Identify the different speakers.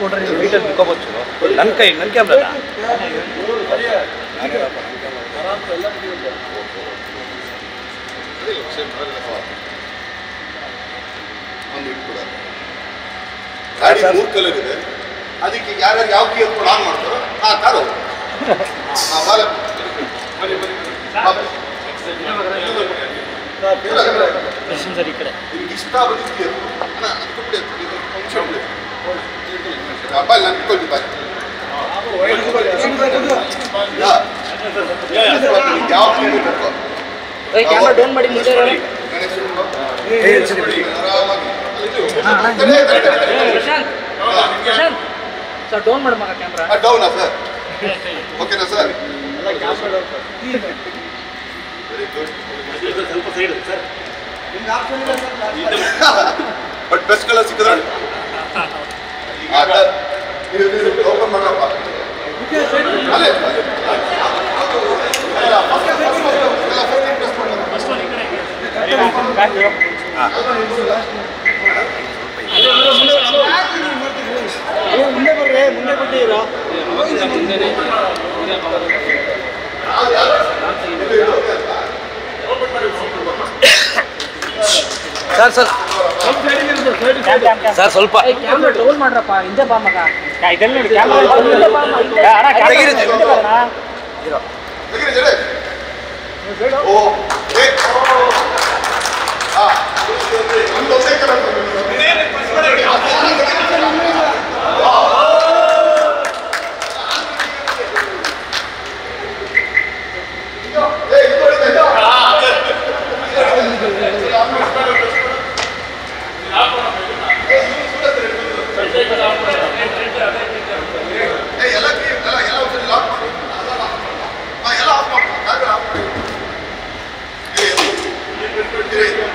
Speaker 1: ನೋಡ್ರಿ ನೀವು ವೀಟಲ್ಲಿ ಬಿಕ್ಕೋಬೋದು ನನ್ನ ಕೈ ನನ್ನ ಕ್ಯಾಮ್ರಾ
Speaker 2: ಒಂದು ಇಟ್ಬಿಡ ಗಾಡಿ ಮೂರು ಕಲರ್ ಇದೆ ಅದಕ್ಕೆ ಯಾರ್ಯಾರು ಯಾವ ಕೀ ಎತ್ಕೊಂಡು ಆನ್ ಮಾಡ್ತಾರೋ ಆ ಕಾರ್ ಹೋಗುತ್ತೆ. ಆ ಬಾಲ ಬನ್ನಿ, ಬನ್ನಿ, ಬನ್ನಿ.
Speaker 1: ಸರ್ ಈ ಕಡೆ
Speaker 2: ನಿಮ್ಗೆ ಇಷ್ಟ ಬಂದಿದ್ದು ಕೀ ಎತ್ತು. ಅಣ್ಣ, ಅದಕ್ಕೆ ಬಿಡಿ, ಇದು function ಬಿಡಿ. ಆ ಬಾಲ್ ನಾನು ಇಟ್ಕೊಳ್ತೀನಿ ಬಾಯ್ ಯಾವ ಕೀ ಬೇಕು
Speaker 1: ಕ್ಯಾಮ್ರಾ ಡೌನ್ ಮಾಡಿ ಮುಂದೆ ಇರೋರು. ಸರ್ ಡೌನ್ ಮಾಡಿ ಮಗ ಕ್ಯಾಮ್ರಾ
Speaker 2: ಡೌನಾ ಸರ್ ಓಕೆನಾ sir very good but best colour ಸಿಕ್ಕಿದ್ರೆ ಓಪನ್ ಮಾಡಪ್ಪ ಅಲ್ಲೇ ಅಲ್ಲೇ. ಅಲ್ಲ, first- first- ಎಲ್ಲ first impress ಮಾಡೋಣ.
Speaker 3: ಮುಂದೆ ಬರ್ರಿ ಮುಂದೆ ಬಿಟ್ಟಿರೋ
Speaker 1: ಸರ್ ಸರ್ ಸರ್ ಸ್ವಲ್ಪ ಕ್ಯಾಮ್ರಾ ಡೌನ್ ಮಾಡ್ರಪ್ಪ ಹಿಂದೆ ಬಾ ಮಗ
Speaker 3: ಇದೆಲ್ಲ ನೋಡಿ ಕ್ಯಾಮ್ರಾ
Speaker 1: ತೆಗೀರಿ, ತೆಗೀರಿ.
Speaker 2: ತೆಗೀರಿ, ಜಡೆ. ಓ ಏ. ಆ, ಒಂದು ಒಂದೇ colour ಬಂದಿದೆ. ಏ, ಇದು ನೋಡಿ, ಇದು. ಏ, ಎಲ್ಲ key- ಎಲ್ಲ ಎಲ್ಲ ಒಂದ್ಸರಿ lock ಮಾಡಿ. ಹಾ, ಎಲ್ಲ ಆಫ್ ಮಾಡಿ. ಕಾರ್ಗಳು ಆಫ್ ಮಾಡಿ. ಇರಿ, ಇರಿ.